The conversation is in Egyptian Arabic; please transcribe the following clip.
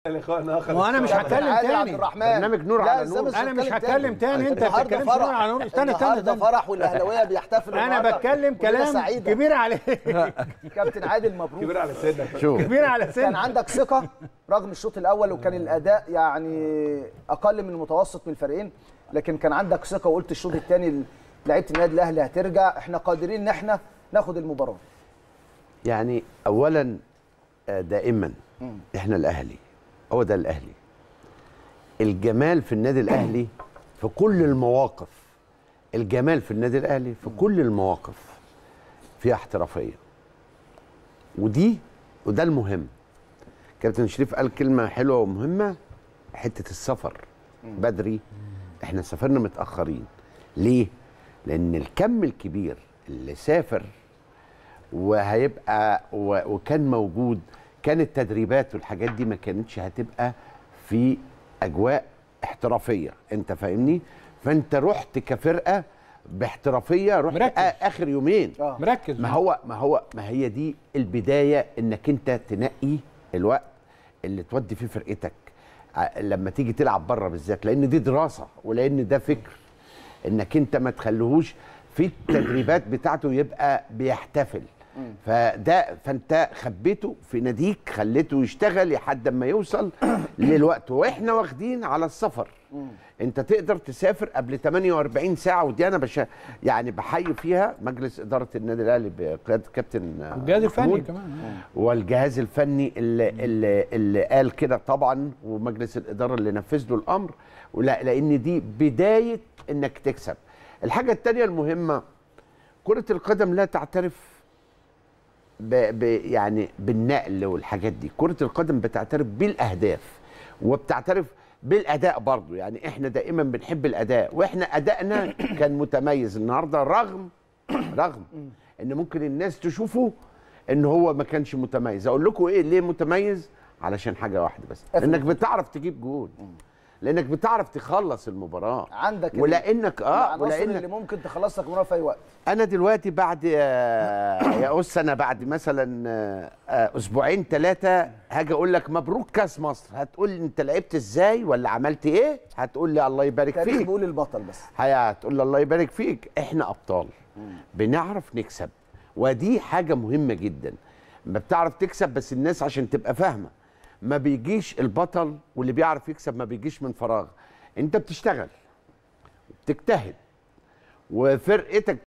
لقاء اخر وانا مش كابتن هتكلم عادل عبد تاني الرحمن برنامج نور لا، على إزاي نور. مش انا مش هتكلم هتكلم تاني انت النهارده بتتكلم نور فرح على نور استنى استنى النهارده استنى فرح والاهلاويه بيحتفلوا انا النهاردة بتكلم وليلة كلام سعيدة. كبير عليك كابتن عادل مبروك كبير على سنك شوف كبير على كان سن عندك ثقه رغم الشوط الاول وكان الاداء يعني اقل من المتوسط من الفريقين لكن كان عندك ثقه وقلت الشوط الثاني لعيبه النادي الاهلي هترجع احنا قادرين ان احنا ناخد المباراه يعني اولا آه، دائما احنا الاهلي هو ده الاهلي الجمال في النادي الاهلي في كل المواقف الجمال في النادي الاهلي في كل المواقف فيها احترافيه ودي وده المهم كابتن شريف قال كلمه حلوه ومهمه حته السفر بدري احنا سافرنا متاخرين ليه لان الكم الكبير اللي سافر وهيبقى و- وكان موجود كانت التدريبات والحاجات دي ما كانتش هتبقى في اجواء احترافيه انت فاهمني فانت رحت كفرقه باحترافيه رحت مركز. آ- اخر يومين آه. مركز ما هو ما هو ما هي دي البدايه انك انت تنقي الوقت اللي تودي فيه فرقتك ع- لما تيجي تلعب بره بالذات لان دي دراسه ولان ده فكر انك انت ما تخليهوش في التدريبات بتاعته يبقى بيحتفل فده فانت خبيته في ناديك خليته يشتغل لحد ما يوصل للوقت واحنا واخدين على السفر انت تقدر تسافر قبل 48 ساعه ودي انا بش يعني بحيي فيها مجلس اداره النادي الاهلي بقياده كابتن آه، الجهاز الفني محمود. كمان آه. والجهاز الفني اللي, اللي, اللي قال كده طبعا ومجلس الاداره اللي نفذ له الامر ولا لان دي بدايه انك تكسب الحاجه الثانيه المهمه كره القدم لا تعترف ب ب يعني بالنقل والحاجات دي كره القدم بتعترف بالاهداف وبتعترف بالاداء برضو يعني احنا دائما بنحب الاداء واحنا ادائنا كان متميز النهارده رغم رغم ان ممكن الناس تشوفه ان هو ما كانش متميز اقول لكم ايه ليه متميز علشان حاجه واحده بس انك بتعرف تجيب جول لانك بتعرف تخلص المباراه عندك ال- ولانك اه العناصر ولانك اللي ممكن تخلص لك المباراه في اي وقت انا دلوقتي بعد آه، يا اس انا بعد مثلا آه، آه، اسبوعين ثلاثه هاجي اقول لك مبروك كاس مصر هتقول لي انت لعبت ازاي ولا عملت ايه هتقول لي الله يبارك تاريخ فيك بيقول البطل بس هيا هتقول لي الله يبارك فيك احنا ابطال بنعرف نكسب ودي حاجه مهمه جدا ما بتعرف تكسب بس الناس عشان تبقى فاهمه ما بيجيش البطل واللي بيعرف يكسب ما بيجيش من فراغ انت بتشتغل بتجتهد وفرقتك